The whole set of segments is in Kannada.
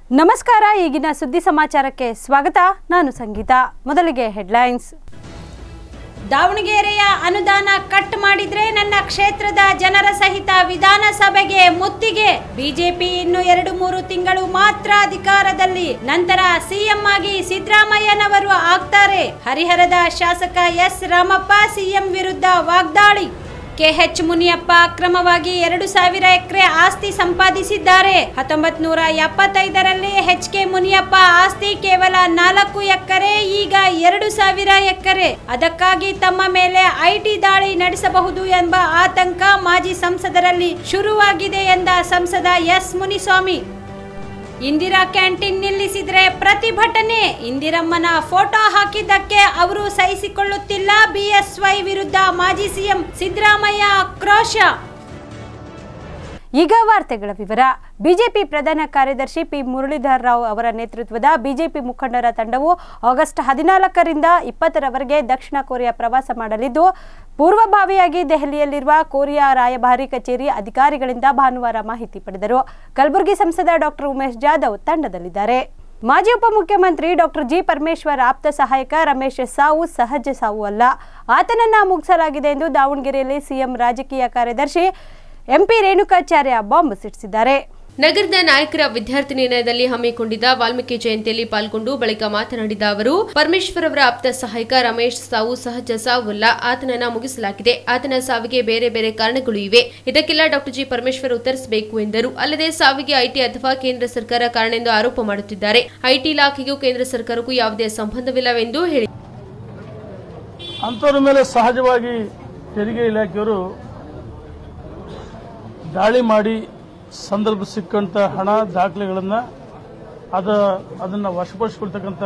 ನಮಸ್ಕಾರ ಈಗಿನ ಸುದ್ದಿ ಸಮಾಚಾರಕ್ಕೆ ಸ್ವಾಗತ ನಾನು ಸಂಗೀತ ಮೊದಲಿಗೆ ಹೆಡ್ಲೈನ್ಸ್ ದಾವಣಗೆರೆಯ ಅನುದಾನ ಕಟ್ ಮಾಡಿದ್ರೆ ನನ್ನ ಕ್ಷೇತ್ರದ ಜನರ ಸಹಿತ ವಿಧಾನಸಭೆಗೆ ಮುತ್ತಿಗೆ ಬಿಜೆಪಿ ಇನ್ನು ಎರಡು ಮೂರು ತಿಂಗಳು ಮಾತ್ರ ಅಧಿಕಾರದಲ್ಲಿ ನಂತರ ಸಿಎಂ ಆಗಿ ಸಿದ್ದರಾಮಯ್ಯನವರು ಆಗ್ತಾರೆ ಹರಿಹರದ ಶಾಸಕ ಎಸ್ ರಾಮಪ್ಪ ಸಿಎಂ ವಿರುದ್ಧ ವಾಗ್ದಾಳಿ ಕೆಎಚ್ ಮುನಿಯಪ್ಪ ಅಕ್ರಮವಾಗಿ ಎರಡು ಸಾವಿರ ಎಕರೆ ಆಸ್ತಿ ಸಂಪಾದಿಸಿದ್ದಾರೆ ಹತ್ತೊಂಬತ್ ನೂರ ಎಪ್ಪತ್ತೈದರಲ್ಲಿ ಎಚ್ ಕೆ ಮುನಿಯಪ್ಪ ಆಸ್ತಿ ಕೇವಲ ನಾಲ್ಕು ಎಕರೆ ಈಗ ಎರಡು ಸಾವಿರ ಎಕರೆ ಅದಕ್ಕಾಗಿ ತಮ್ಮ ಮೇಲೆ ಐಟಿ ದಾಳಿ ನಡೆಸಬಹುದು ಎಂಬ ಆತಂಕ ಮಾಜಿ ಸಂಸದರಲ್ಲಿ ಶುರುವಾಗಿದೆ ಎಂದ ಸಂಸದ ಎಸ್ ಮುನಿಸ್ವಾಮಿ ಇಂದಿರಾ ಕ್ಯಾಂಟೀನ್ ನಿಲ್ಲಿಸಿದ್ರೆ ಪ್ರತಿಭಟನೆ ಇಂದಿರಮ್ಮನ ಫೋಟೋ ಹಾಕಿದ್ದಕ್ಕೆ ಅವರು ಸಹಿಸಿಕೊಳ್ಳುತ್ತಿಲ್ಲ ಬಿಎಸ್ವೈ ವಿರುದ್ಧ ಮಾಜಿ ಸಿಎಂ ಸಿದ್ದರಾಮಯ್ಯ ಆಕ್ರೋಶ ಈಗ ವಾರ್ತೆಗಳ ವಿವರ ಬಿಜೆಪಿ ಪ್ರಧಾನ ಕಾರ್ಯದರ್ಶಿ ಪಿ ಮುರಳೀಧರ್ ರಾವ್ ಅವರ ನೇತೃತ್ವದ ಬಿಜೆಪಿ ಮುಖಂಡರ ತಂಡವು ಆಗಸ್ಟ್ ಹದಿನಾಲ್ಕರಿಂದ ಇಪ್ಪತ್ತರವರೆಗೆ ದಕ್ಷಿಣ ಕೊರಿಯಾ ಪ್ರವಾಸ ಮಾಡಲಿದ್ದು ಪೂರ್ವಭಾವಿಯಾಗಿ ದೆಹಲಿಯಲ್ಲಿರುವ ಕೊರಿಯಾ ರಾಯಭಾರಿ ಕಚೇರಿ ಅಧಿಕಾರಿಗಳಿಂದ ಭಾನುವಾರ ಮಾಹಿತಿ ಪಡೆದರು ಕಲಬುರಗಿ ಸಂಸದ ಡಾಕ್ಟರ್ ಉಮೇಶ್ ಜಾಧವ್ ತಂಡದಲ್ಲಿದ್ದಾರೆ ಮಾಜಿ ಉಪಮುಖ್ಯಮಂತ್ರಿ ಡಾಕ್ಟರ್ ಜಿ ಪರಮೇಶ್ವರ್ ಆಪ್ತ ಸಹಾಯಕ ರಮೇಶ್ ಸಾವು ಸಹಜ ಸಾವು ಅಲ್ಲ ಆತನನ್ನ ಮುಗಿಸಲಾಗಿದೆ ಎಂದು ದಾವಣಗೆರೆಯಲ್ಲಿ ಸಿಎಂ ರಾಜಕೀಯ ಕಾರ್ಯದರ್ಶಿ ಎಂಪಿ ರೇಣುಕಾಚಾರ್ಯ ಬಾಂಬ್ ಸಿಡಿಸಿದ್ದಾರೆ ನಗರದ ನಾಯಕರ ವಿದ್ಯಾರ್ಥಿ ನಿಲಯದಲ್ಲಿ ಹಮ್ಮಿಕೊಂಡಿದ್ದ ವಾಲ್ಮೀಕಿ ಜಯಂತಿಯಲ್ಲಿ ಪಾಲ್ಗೊಂಡು ಬಳಿಕ ಮಾತನಾಡಿದ ಅವರು ಪರಮೇಶ್ವರ್ ಅವರ ಆಪ್ತ ಸಹಾಯಕ ರಮೇಶ್ ಸಾವು ಸಹಜ ಸಾವಲ್ಲ ಆತನನ್ನ ಮುಗಿಸಲಾಗಿದೆ ಆತನ ಸಾವಿಗೆ ಬೇರೆ ಬೇರೆ ಕಾರಣಗಳು ಇವೆ ಇದಕ್ಕೆಲ್ಲ ಡಾಕ್ಟರ್ ಜಿ ಪರಮೇಶ್ವರ್ ಉತ್ತರಿಸಬೇಕು ಎಂದರು ಅಲ್ಲದೆ ಸಾವಿಗೆ ಐಟಿ ಅಥವಾ ಕೇಂದ್ರ ಸರ್ಕಾರ ಕಾರಣ ಎಂದು ಆರೋಪ ಮಾಡುತ್ತಿದ್ದಾರೆ ಐಟಿ ಇಲಾಖೆಗೂ ಕೇಂದ್ರ ಸರ್ಕಾರಕ್ಕೂ ಯಾವುದೇ ಸಂಬಂಧವಿಲ್ಲವೆಂದು ಹೇಳಿ ಅಂಥವ್ರ ಮೇಲೆ ಸಹಜವಾಗಿ ತೆರಿಗೆ ಇಲಾಖೆಯವರು ದಾಳಿ ಮಾಡಿ ಸಂದರ್ಭ ಸಿಕ್ಕಂಥ ಹಣ ದಾಖಲೆಗಳನ್ನು ಅದ ಅದನ್ನು ವಶಪಡಿಸ್ಕೊಳ್ತಕ್ಕಂಥ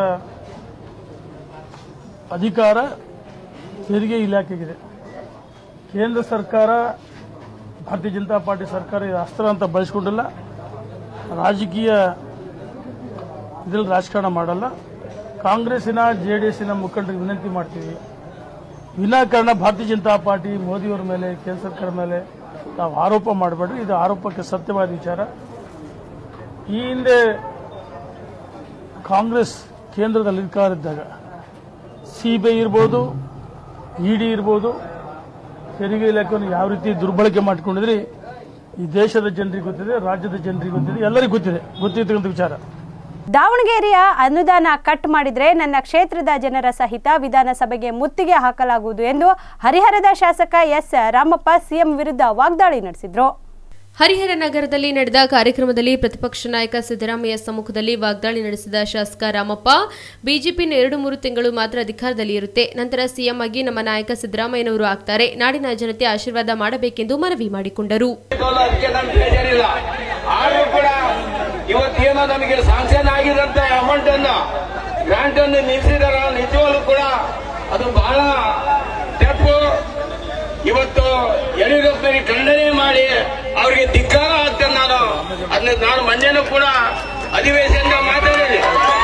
ಅಧಿಕಾರ ತೆರಿಗೆ ಇಲಾಖೆಗಿದೆ ಕೇಂದ್ರ ಸರ್ಕಾರ ಭಾರತೀಯ ಜನತಾ ಪಾರ್ಟಿ ಸರ್ಕಾರ ಇದು ಅಸ್ತ್ರ ಅಂತ ಬಳಸ್ಕೊಂಡಿಲ್ಲ ರಾಜಕೀಯ ಇದರಲ್ಲಿ ರಾಜಕಾರಣ ಮಾಡಲ್ಲ ಕಾಂಗ್ರೆಸ್ಸಿನ ಜೆ ಡಿ ಎಸ್ಸಿನ ಮುಖಂಡರಿಗೆ ವಿನಂತಿ ಮಾಡ್ತೀವಿ ವಿನಾಕಾರಣ ಭಾರತೀಯ ಜನತಾ ಪಾರ್ಟಿ ಮೋದಿಯವರ ಮೇಲೆ ಕೇಂದ್ರ ಸರ್ಕಾರ ಮೇಲೆ ತಾವು ಆರೋಪ ಮಾಡಬೇಡ್ರಿ ಇದು ಆರೋಪಕ್ಕೆ ಸತ್ಯವಾದ ವಿಚಾರ ಈ ಹಿಂದೆ ಕಾಂಗ್ರೆಸ್ ಕೇಂದ್ರದಲ್ಲಿ ಅಧಿಕಾರ ಇದ್ದಾಗ ಸಿಬಿಐ ಇರ್ಬೋದು ಇಡಿ ಇರ್ಬೋದು ತೆರಿಗೆ ಇಲಾಖೆಯನ್ನು ಯಾವ ರೀತಿ ದುರ್ಬಳಕೆ ಮಾಡಿಕೊಂಡಿದ್ರಿ ಈ ದೇಶದ ಜನರಿಗೆ ಗೊತ್ತಿದೆ ರಾಜ್ಯದ ಜನರಿಗೆ ಗೊತ್ತಿದೆ ಎಲ್ಲರಿಗೂ ಗೊತ್ತಿದೆ ಗೊತ್ತಿರ್ತಕ್ಕಂಥ ವಿಚಾರ ದಾವಣಗೆರೆಯ ಅನುದಾನ ಕಟ್ ಮಾಡಿದ್ರೆ ನನ್ನ ಕ್ಷೇತ್ರದ ಜನರ ಸಹಿತ ವಿಧಾನಸಭೆಗೆ ಮುತ್ತಿಗೆ ಹಾಕಲಾಗುವುದು ಎಂದು ಹರಿಹರದ ಶಾಸಕ ಎಸ್ ರಾಮಪ್ಪ ಸಿಎಂ ವಿರುದ್ಧ ವಾಗ್ದಾಳಿ ನಡೆಸಿದ್ರು ಹರಿಹರ ನಗರದಲ್ಲಿ ನಡೆದ ಕಾರ್ಯಕ್ರಮದಲ್ಲಿ ಪ್ರತಿಪಕ್ಷ ನಾಯಕ ಸಿದ್ದರಾಮಯ್ಯ ಸಮ್ಮುಖದಲ್ಲಿ ವಾಗ್ದಾಳಿ ನಡೆಸಿದ ಶಾಸಕ ರಾಮಪ್ಪ ಬಿಜೆಪಿ ಎರಡು ಮೂರು ತಿಂಗಳು ಮಾತ್ರ ಅಧಿಕಾರದಲ್ಲಿ ಇರುತ್ತೆ ನಂತರ ಸಿಎಂ ಆಗಿ ನಮ್ಮ ನಾಯಕ ಸಿದ್ದರಾಮಯ್ಯನವರು ಆಗ್ತಾರೆ ನಾಡಿನ ಜನತೆ ಆಶೀರ್ವಾದ ಮಾಡಬೇಕೆಂದು ಮನವಿ ಮಾಡಿಕೊಂಡರು ಅದಕ್ಕೆ ನಮ್ಗೆ ಬೇಜಾರಿಲ್ಲ ಆದ್ರೂ ಕೂಡ ಇವತ್ತೇನೋ ನಮಗೆ ಸಾಂಕ್ಷನ್ ಆಗಿದಂತ ಅಮೌಂಟ್ ಅನ್ನು ಗ್ರಾಂಟ್ ಅನ್ನು ನಿಲ್ಲಿಸಿದಾರ ನಿಜವಾಗ್ಲೂ ಕೂಡ ಅದು ಬಹಳ ತಪ್ಪು ಇವತ್ತು ಯಡಿಯೂರಪ್ಪನಿಗೆ ಖಂಡನೆ ಮಾಡಿ ಅವ್ರಿಗೆ ಧಿಕ್ಕಾರ ಆಗ್ತೇನೆ ನಾನು ಅದನ್ನ ನಾನು ಮೊನ್ನೆನೂ ಕೂಡ ಅಧಿವೇಶನದ ಮಾತಾಡಿದೆ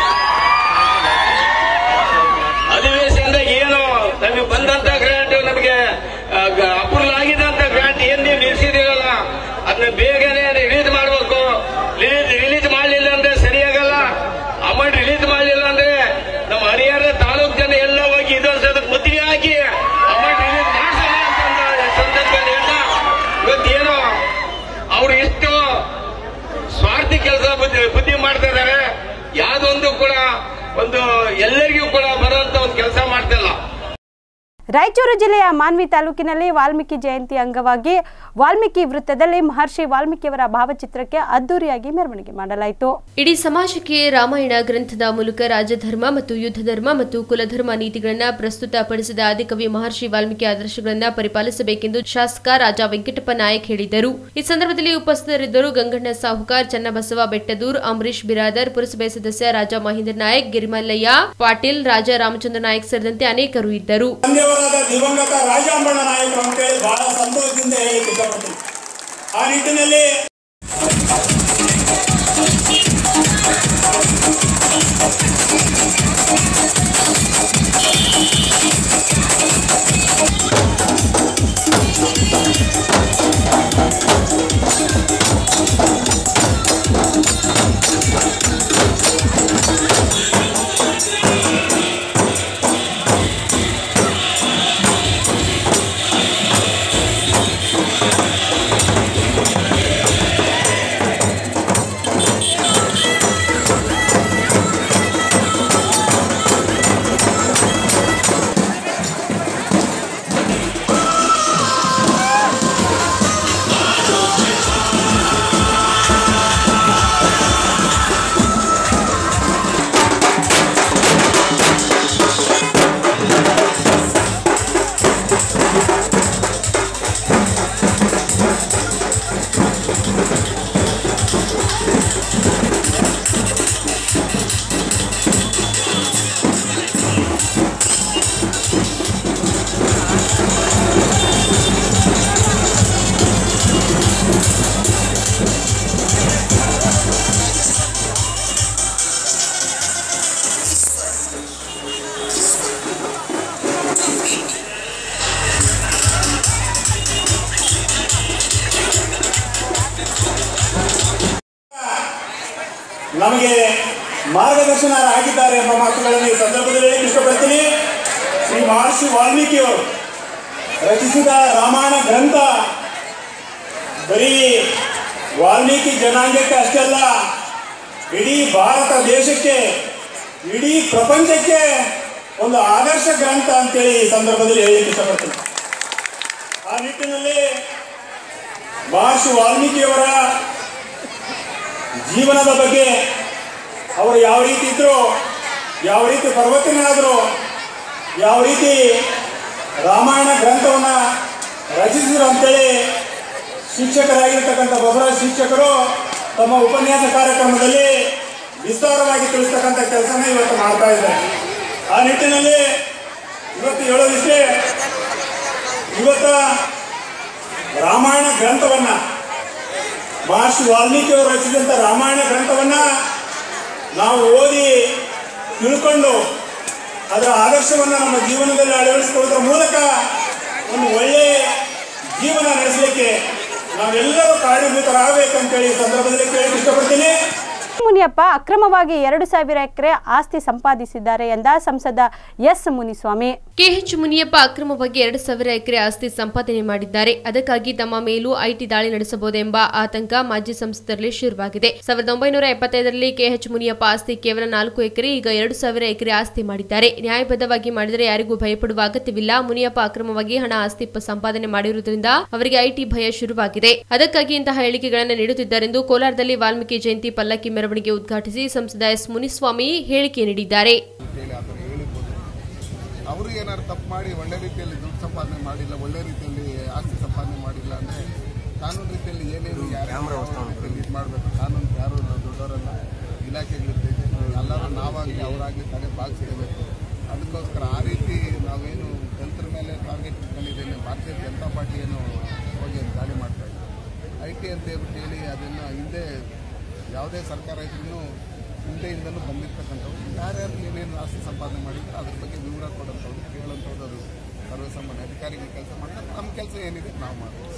ಅಧಿವೇಶನದಾಗ ಏನು ನಮಗೆ ಬಂದಂತ ಗ್ರಾಂಟ್ ನಮಗೆ ಅಪ್ರೂವಲ್ ಆಗಿದಂತ ಗ್ರಾಂಟ್ ಏನ್ ನೀವು ನಿಲ್ಸಿದಿರಲ್ಲ ಅದನ್ನ ಬೇಗನೆ ರಿಲೀಸ್ ಮಾಡಬೇಕು ರಿಲೀಸ್ ಮಾಡಲಿಲ್ಲ ಅಂದ್ರೆ ಸರಿಯಾಗಲ್ಲ ಅಮೌಂಟ್ ರಿಲೀಸ್ ಮಾಡಲಿಲ್ಲ ಅಂದ್ರೆ ನಮ್ಮ ಹರಿಹರ ತಾಲೂಕ್ ಜನ ಎಲ್ಲ ಹೋಗಿ ಇದೊಂದು ಮುತ್ತಿಗೆ ಹಾಕಿ ಅಮೌಂಟ್ ರಿಲೀಸ್ ಮಾಡ್ಸೋಣ ಅಂತ ಸಂದರ್ಭದಲ್ಲಿ ಹೇಳ್ತಾ ಇವತ್ತೇನು ಅವ್ರು ಎಷ್ಟು ಸ್ವಾರ್ಥಿ ಕೆಲಸ ಬುದ್ಧಿ ಬುದ್ಧಿ ಮಾಡ್ತಾ ಇದಾರೆ ಯಾವ್ದೊಂದು ಕೂಡ ಒಂದು ಎಲ್ಲರಿಗೂ ಕೂಡ ಬರುವಂತ ಒಂದು ಕೆಲಸ ಮಾಡ್ತಿಲ್ಲ ರಾಯಚೂರು ಜಿಲ್ಲೆಯ ಮಾನ್ವಿ ತಾಲೂಕಿನಲ್ಲಿ ವಾಲ್ಮೀಕಿ ಜಯಂತಿ ಅಂಗವಾಗಿ ವಾಲ್ಮೀಕಿ ವೃತ್ತದಲ್ಲಿ ಮಹರ್ಷಿ ವಾಲ್ಮೀಕಿಯವರ ಭಾವಚಿತ್ರಕ್ಕೆ ಅದ್ದೂರಿಯಾಗಿ ಮೆರವಣಿಗೆ ಮಾಡಲಾಯಿತು ಇಡೀ ಸಮಾಜಕ್ಕೆ ರಾಮಾಯಣ ಗ್ರಂಥದ ಮೂಲಕ ರಾಜಧರ್ಮ ಮತ್ತು ಯುದ್ಧ ಧರ್ಮ ಮತ್ತು ಕುಲಧರ್ಮ ನೀತಿಗಳನ್ನ ಪ್ರಸ್ತುತಪಡಿಸಿದ ಆದಿಕವಿ ಮಹರ್ಷಿ ವಾಲ್ಮೀಕಿ ಆದರ್ಶಗಳನ್ನ ಪರಿಪಾಲಿಸಬೇಕೆಂದು ಶಾಸಕ ರಾಜ ವೆಂಕಟಪ್ಪ ನಾಯಕ್ ಹೇಳಿದರು ಈ ಸಂದರ್ಭದಲ್ಲಿ ಉಪಸ್ಥಿತರಿದ್ದರು ಗಂಗಣ್ಣ ಸಾಹುಕಾರ್ ಚನ್ನಬಸವ ಬೆಟ್ಟದೂರ್ ಅಂಬರೀಶ್ ಬಿರಾದರ್ ಪುರಸಭೆ ಸದಸ್ಯ ರಾಜ ಮಹೇಂದ್ರ ನಾಯಕ್ ಗಿರಿಮಲ್ಲಯ್ಯ ಪಾಟೀಲ್ ರಾಜ ರಾಮಚಂದ್ರ ನಾಯಕ್ ಸೇರಿದಂತೆ ಅನೇಕರು ಇದ್ದರು ತಂದೆಯವರಾದ ದಿವಂಗತ ರಾಜಾಂಬಣ್ಣ ನಾಯಕರು ಅಂತೇಳಿ ಬಹಳ ಸಂತೋಷದಿಂದ ಹೇಳಲಿಕ್ಕೆ ಇಷ್ಟಪಡ್ತೀನಿ ಆ ನಿಟ್ಟಿನಲ್ಲಿ ನಮಗೆ ಮಾರ್ಗದರ್ಶನರಾಗಿದ್ದಾರೆ ಎಂಬ ಮಾತುಗಳನ್ನು ಈ ಸಂದರ್ಭದಲ್ಲಿ ಹೇಳಕ್ಕೆ ಇಷ್ಟಪಡ್ತೀನಿ ಶ್ರೀ ಮಹರ್ಷಿ ವಾಲ್ಮೀಕಿಯವರು ರಚಿಸಿದ ರಾಮಾಯಣ ಗ್ರಂಥ ಬರೀ ವಾಲ್ಮೀಕಿ ಜನಾಂಗಕ್ಕೆ ಅಷ್ಟೇ ಅಲ್ಲ ಇಡೀ ಭಾರತ ದೇಶಕ್ಕೆ ಇಡೀ ಪ್ರಪಂಚಕ್ಕೆ ಒಂದು ಆದರ್ಶ ಗ್ರಂಥ ಅಂತೇಳಿ ಈ ಸಂದರ್ಭದಲ್ಲಿ ಹೇಳಲಿಕ್ಕೆ ಇಷ್ಟಪಡ್ತೀನಿ ಆ ನಿಟ್ಟಿನಲ್ಲಿ ಮಹರ್ಷಿ ವಾಲ್ಮೀಕಿಯವರ ಜೀವನದ ಬಗ್ಗೆ ಅವರು ಯಾವ ರೀತಿ ಇದ್ರು ಯಾವ ರೀತಿ ಪರಿವರ್ತನೆಯಾದರು ಯಾವ ರೀತಿ ರಾಮಾಯಣ ಗ್ರಂಥವನ್ನು ರಚಿಸಿದ್ರು ಅಂತೇಳಿ ಶಿಕ್ಷಕರಾಗಿರ್ತಕ್ಕಂಥ ಬಸವರಾಜ್ ಶಿಕ್ಷಕರು ತಮ್ಮ ಉಪನ್ಯಾಸ ಕಾರ್ಯಕ್ರಮದಲ್ಲಿ ವಿಸ್ತಾರವಾಗಿ ತಿಳಿಸ್ತಕ್ಕಂಥ ಕೆಲಸನ ಇವತ್ತು ಮಾಡ್ತಾ ಇದ್ದಾರೆ ಆ ನಿಟ್ಟಿನಲ್ಲಿ ಇವತ್ತು ಹೇಳೋದಿಷ್ಟೇ ಇವತ್ತ ರಾಮಾಯಣ ಗ್ರಂಥವನ್ನ ಮಹರ್ಷಿ ವಾಲ್ಮೀಕಿ ಅವರು ರಚಿಸಿದಂಥ ರಾಮಾಯಣ ಗ್ರಂಥವನ್ನ ನಾವು ಓದಿ ತಿಳ್ಕೊಂಡು ಅದರ ಆದರ್ಶವನ್ನು ನಮ್ಮ ಜೀವನದಲ್ಲಿ ಅಳವಡಿಸಿಕೊಳ್ಳೋದ್ರ ಮೂಲಕ ಒಂದು ಒಳ್ಳೆಯ ಜೀವನ ನಡೆಸಲಿಕ್ಕೆ ನಾವೆಲ್ಲರೂ ಕಾರಣೀಭೂತರಾಗಬೇಕಂತೇಳಿ ಈ ಸಂದರ್ಭದಲ್ಲಿ ಕೇಳಕ್ಕೆ ಇಷ್ಟಪಡ್ತೀನಿ ಮುನಿಯಪ್ಪ ಅಕ್ರಮವಾಗಿ ಎರಡು ಸಾವಿರ ಎಕರೆ ಆಸ್ತಿ ಸಂಪಾದಿಸಿದ್ದಾರೆ ಎಂದ ಸಂಸದ ಎಸ್ ಮುನಿಸ್ವಾಮಿ ಕೆಎಚ್ ಮುನಿಯಪ್ಪ ಅಕ್ರಮವಾಗಿ ಎರಡು ಸಾವಿರ ಎಕರೆ ಆಸ್ತಿ ಸಂಪಾದನೆ ಮಾಡಿದ್ದಾರೆ ಅದಕ್ಕಾಗಿ ತಮ್ಮ ಮೇಲೂ ಐಟಿ ದಾಳಿ ನಡೆಸಬಹುದೆಂಬ ಆತಂಕ ಮಾಜಿ ಸಂಸದರಲ್ಲಿ ಶುರುವಾಗಿದೆ ಸಾವಿರದ ಒಂಬೈನೂರ ಎಪ್ಪತ್ತೈದರಲ್ಲಿ ಕೆಎಚ್ ಮುನಿಯಪ್ಪ ಆಸ್ತಿ ಕೇವಲ ನಾಲ್ಕು ಎಕರೆ ಈಗ ಎರಡು ಸಾವಿರ ಎಕರೆ ಆಸ್ತಿ ಮಾಡಿದ್ದಾರೆ ನ್ಯಾಯಬದ್ಧವಾಗಿ ಮಾಡಿದರೆ ಯಾರಿಗೂ ಭಯಪಡುವ ಅಗತ್ಯವಿಲ್ಲ ಮುನಿಯಪ್ಪ ಅಕ್ರಮವಾಗಿ ಹಣ ಆಸ್ತಿ ಪ- ಸಂಪಾದನೆ ಮಾಡಿರುವುದರಿಂದ ಅವರಿಗೆ ಐಟಿ ಭಯ ಶುರುವಾಗಿದೆ ಅದಕ್ಕಾಗಿ ಇಂತಹ ಹೇಳಿಕೆಗಳನ್ನು ನೀಡುತ್ತಿದ್ದಾರೆಂದು ಕೋಲಾರದಲ್ಲಿ ವಾಲ್ಮೀಕಿ ಜಯಂತಿ ಪಲ್ಲಕ್ಕಿ ಮೆರವಣಿಗೆ ಉದ್ಘಾಟಿಸಿ ಸಂಸದ ಎಸ್ ಮುನಿಸ್ವಾಮಿ ಹೇಳಿಕೆ ನೀಡಿದ್ದಾರೆ ಅಂತೇಳಿ ಆ ಥರ ಹೇಳಿರ್ಬೋದು ಅವರು ಏನಾದ್ರು ತಪ್ಪು ಮಾಡಿ ಒಳ್ಳೆ ರೀತಿಯಲ್ಲಿ ದುಡ್ಡು ಸಂಪಾದನೆ ಮಾಡಿಲ್ಲ ಒಳ್ಳೆ ರೀತಿಯಲ್ಲಿ ಆಸ್ತಿ ಸಂಪಾದನೆ ಮಾಡಿಲ್ಲ ಅಂದರೆ ಕಾನೂನು ರೀತಿಯಲ್ಲಿ ಏನೇನು ಯಾರು ರೀತಿಯಲ್ಲಿ ಇದು ಮಾಡಬೇಕು ಕಾನೂನು ಯಾರು ದೊಡ್ಡವರಲ್ಲ ಇಲಾಖೆಗಳಿರ್ತೈತೆ ಎಲ್ಲರೂ ನಾವಾಗಲಿ ಅವರಾಗಲಿ ತಲೆ ಭಾಗಿಸಿರಬೇಕು ಅದಕ್ಕೋಸ್ಕರ ಆ ರೀತಿ ನಾವೇನು ದಲಿತರ ಮೇಲೆ ಟಾರ್ಗೆಟ್ ಇಟ್ಕೊಂಡಿದ್ದೇನೆ ಭಾರತೀಯ ಜನತಾ ಪಾರ್ಟಿ ಏನು ಹೋಗಿ ಅದು ದಾಳಿ ಮಾಡ್ತಾ ಇದೆ ಐ ಟಿ ಅಂತ ಹೇಳ್ಬಿಟ್ಟು ಹೇಳಿ ಅದನ್ನು ಹಿಂದೆ ಯಾವುದೇ ಸರ್ಕಾರ ಇದ್ರೂ ಹಿಂದೆಯಿಂದಲೂ ಬಂದಿರ್ತಕ್ಕಂಥವ್ರು ಯಾರ್ಯಾರು ಏನೇನು ಆಸ್ತಿ ಸಂಪಾದನೆ ಮಾಡಿದ್ರೆ ಅದ್ರ ಬಗ್ಗೆ ವಿವರ ಕೊಡೋಂಥವ್ರು ಕೇಳೋಂಥವ್ರು ಅದು ಸರ್ವಸಾಮಾನ್ಯ ಅಧಿಕಾರಿಗಳು ಕೆಲಸ ಮಾಡ್ತಾರೆ ನಮ್ಮ ಕೆಲಸ ಏನಿದೆ ನಾವು ಮಾಡ್ತೀವಿ